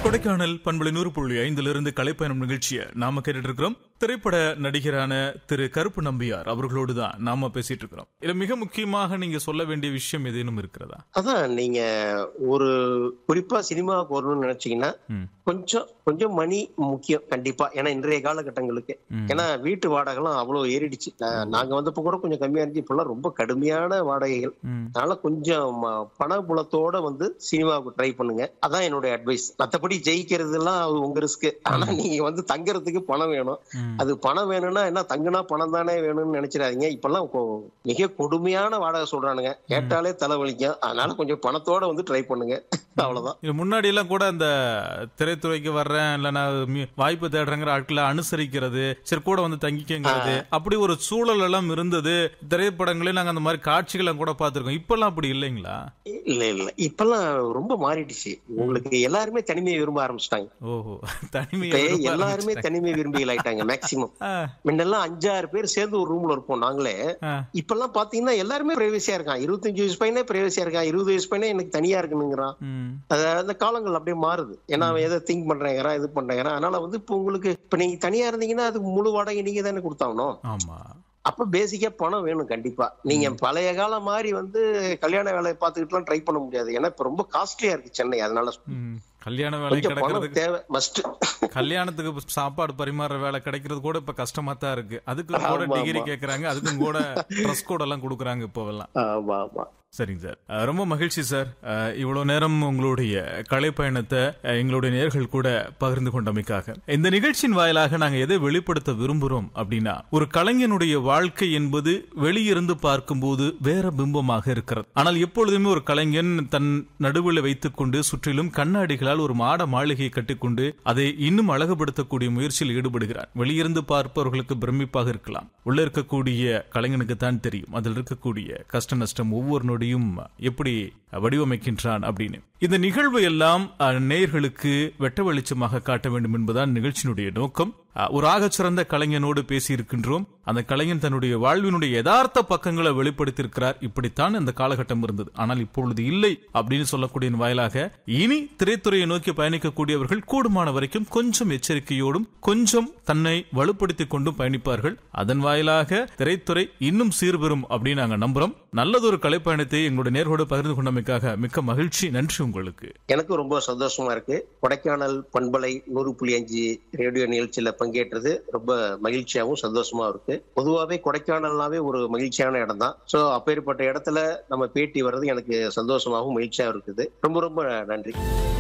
கொடைக்கானல் பண்பலை நூறு புள்ளி ஐந்திலிருந்து கலைப்பயணம் நிகழ்ச்சியை நாம கேட்டுட்டு இருக்கிறோம் திரைப்பட நடிகரான திரு கருப்பு நம்பியார் அவர்களோடு தான் நாம பேசிட்டு இருக்கிறோம் இதுல மிக முக்கியமாக நீங்க சொல்ல வேண்டிய விஷயம் ஏதேனும் இருக்கிறதா அதான் நீங்க ஒரு குறிப்பா சினிமாவுக்கு வரணும்னு நினைச்சீங்கன்னா ம். கொஞ்சம் கொஞ்சம் மணி முக்கியம் கண்டிப்பா ஏன்னா இன்றைய காலகட்டங்களுக்கு ம். ஏன்னா வீட்டு வாடகைலாம் அவ்வளவு ஏறிடுச்சு நா- நாங்க வந்தப்ப கூட கொஞ்சம் கம்மியா இருந்துச்சு இப்பெல்லாம் ரொம்ப கடுமையான வாடகைகள் ம். அதனால கொஞ்சம் ம- பணபுலத்தோட வந்து சினிமாவுக்கு ட்ரை பண்ணுங்க அதான் என்னுடைய அட்வைஸ் மத்தபடி ஜெயிக்கிறது எல்லாம் அது உங்க ரிஸ்க் ஆனா நீங்க வந்து தங்கறதுக்கு பணம் வேணும் ம். அது பணம் வேணும்னா என்ன தங்குனா பணம் தானே வேணும்னு நினைச்சிடாதீங்க இப்பெல்லாம் கொ- மிக கொடுமையான வாடகை சொல்றானுங்க கேட்டாலே தலைவலிக்கும் அதனால கொஞ்சம் பணத்தோட வந்து ட்ரை பண்ணுங்க அவ்வளவுதான் இது முன்னாடி எல்லாம் கூட அந்த திரைத்துறைக்கு வர்றேன் இல்லைன்னா மி- வாய்ப்பு தேடுறங்கிற ஆட்களை அனுசரிக்கிறது சரி கூட வந்து தங்கிக்கங்கிறது அப்படி ஒரு சூழல் எல்லாம் இருந்தது திரைப்படங்களே நாங்க அந்த மாதிரி காட்சிகளை கூட பார்த்திருக்கோம் இப்பெல்லாம் அப்படி இல்லைங்களா இல்ல இல்ல இப்பெல்லாம் ரொம்ப மாறிடுச்சு உங்களுக்கு எல்லாருமே தனிமையை விரும்ப ஆரம்பிச்சிட்டாங்க ஓஹோ தனிமை இப்ப எல்லாருமே தனிமை விரும்பிகள் ஆயிட்டாங்க மேக்சிமம் முன்னெல்லாம் அஞ்சாறு பேர் சேர்ந்து ஒரு ரூம்ல இருப்போம் நாங்களே இப்பெல்லாம் பாத்தீங்கன்னா எல்லாருமே பிரைவசியா இருக்கான் இருபத்தஞ்சு வயசு பையனே பிரைவசியா இருக்கான் இருபது வயசு பையனே எனக்கு தனியா இருக்கணுங்கிறான் அது அந்த காலங்கள் அப்படியே மாறுது ஏன்னா அவன் எதை திங்க் பண்றேங்கிறான் இது பண்றேங்கிறான் அதனால வந்து இப்போ உங்களுக்கு இப்ப நீங்க தனியா இருந்தீங்கன்னா அதுக்கு முழு வாடகை நீங்க தானே கொடுத்தாகணும் ஆமா அப்ப பேசிக்கா பணம் வேணும் கண்டிப்பா நீங்க பழைய காலம் மாதிரி வந்து கல்யாண வேலையை பார்த்துக்கிட்டுலாம் ட்ரை பண்ண முடியாது ஏன்னா இப்ப ரொம்ப காஸ்ட்லியா இருக்கு சென்னை அதனால ம். கல்யாண வேலை கொஞ்சம் பணம் கிடைக்கிறதுக்கு தேவை மஸ்ட் கல்யாணத்துக்கு சாப்பாடு பரிமாறுற வேலை கிடைக்கிறது கூட இப்ப கஷ்டமா தான் இருக்கு அதுக்கு கூட ஆமா, டிகிரி ஆமா. கேக்குறாங்க அதுக்கும் கூட ட்ரெஸ் கோட் எல்லாம் கொடுக்குறாங்க இப்போவெல்லாம் ஆமா ஆமா சரிங்க சார் அஹ், ரொம்ப மகிழ்ச்சி சார் அஹ், இவ்வளவு நேரம் உங்களுடைய கலை பயணத்தை அஹ், எங்களுடைய நேர்கள் கூட பகிர்ந்து கொண்டமைக்காக இந்த நிகழ்ச்சியின் வாயிலாக நாங்க எதை வெளிப்படுத்த விரும்புறோம் அப்படின்னா ஒரு கலைஞனுடைய வாழ்க்கை என்பது வெளியிருந்து பார்க்கும்போது வேற பிம்பமாக இருக்கிறது ஆனால் எப்பொழுதுமே ஒரு கலைஞன் தன் நடுவில் வைத்துக் கொண்டு சுற்றிலும் கண்ணாடிகளால் ஒரு மாட மாளிகையை கட்டிக்கொண்டு அதை இன்னும் அழகுபடுத்தக்கூடிய முயற்சியில் ஈடுபடுகிறார் வெளியிருந்து பார்ப்பவர்களுக்கு பிரமிப்பாக இருக்கலாம் உள்ள இருக்கக்கூடிய கலைஞனுக்கு தான் தெரியும் அதில் இருக்கக்கூடிய கஷ்ட நஷ்டம் ஒவ்வொரு நொடியும் எப்படி வடிவமைக்கின்றான் அப்படின்னு இந்த நிகழ்வு எல்லாம் அஹ், நேயர்களுக்கு வெட்ட வெளிச்சமாக காட்ட வேண்டும் என்பதுதான் நிகழ்ச்சியினுடைய நோக்கம் அஹ், ஒரு ஆகச்சிறந்த கலைஞனோடு பேசியிருக்கின்றோம் அந்த கலைஞன் தன்னுடைய வாழ்வினுடைய யதார்த்த பக்கங்களை வெளிப்படுத்தியிருக்கிறார் இப்படித்தான் அந்த காலகட்டம் இருந்தது ஆனால் இப்பொழுது இல்லை அப்படின்னு சொல்லக்கூடிய வாயிலாக இனி திரைத்துறையை நோக்கி பயணிக்கக்கூடியவர்கள் கூடுமான வரைக்கும் கொஞ்சம் எச்சரிக்கையோடும் கொஞ்சம் தன்னை வலுப்படுத்திக் கொண்டும் பயணிப்பார்கள் அதன் வாயிலாக திரைத்துறை இன்னும் சீர்பெறும் அப்படின்னு நாங்க நம்புறோம் நல்லதொரு கலைப்பயணத்தை எங்களுடைய நேர்களோடு பகிர்ந்து கொண்டமைக்காக மிக்க மகிழ்ச்சி நன்றி உங்களுக்கு எனக்கு ரொம்ப சந்தோஷமா இருக்கு கொடைக்கானல் பண்பலை நூறு புள்ளி அஞ்சு ரேடியோ நிகழ்ச்சியில பங்கேற்றது ரொம்ப மகிழ்ச்சியாவும் சந்தோஷமா இருக்கு பொதுவாவே கொடைக்கானல்னாவே ஒரு மகிழ்ச்சியான இடம் தான் சோ அப்பேற்பட்ட இடத்துல நம்ம பேட்டி வர்றது எனக்கு சந்தோஷமாகவும் மகிழ்ச்சியாகவும் இருக்குது ரொம்ப ரொம்ப நன்றி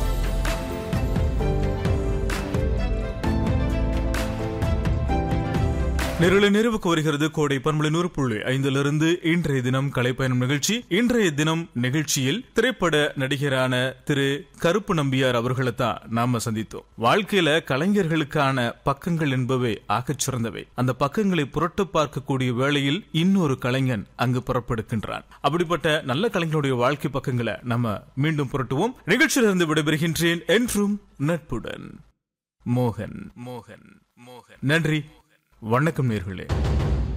நிரல நிறைவுக்கு வருகிறது கோடை பன்மொழி நூறு புள்ளி ஐந்திலிருந்து இன்றைய தினம் கலைப்பயணம் நிகழ்ச்சி இன்றைய தினம் நிகழ்ச்சியில் திரைப்பட நடிகரான திரு கருப்பு நம்பியார் அவர்களை தான் நாம சந்தித்தோம் வாழ்க்கையில கலைஞர்களுக்கான பக்கங்கள் என்பவை ஆகச் சிறந்தவை அந்த பக்கங்களை புரட்டு பார்க்கக்கூடிய வேளையில் இன்னொரு கலைஞன் அங்கு புறப்படுகின்றான் அப்படிப்பட்ட நல்ல கலைஞருடைய வாழ்க்கை பக்கங்களை நம்ம மீண்டும் புரட்டுவோம் நிகழ்ச்சியிலிருந்து விடைபெறுகின்றேன் என்றும் நட்புடன் மோகன் மோகன் மோகன் நன்றி வணக்கம் நேர்களே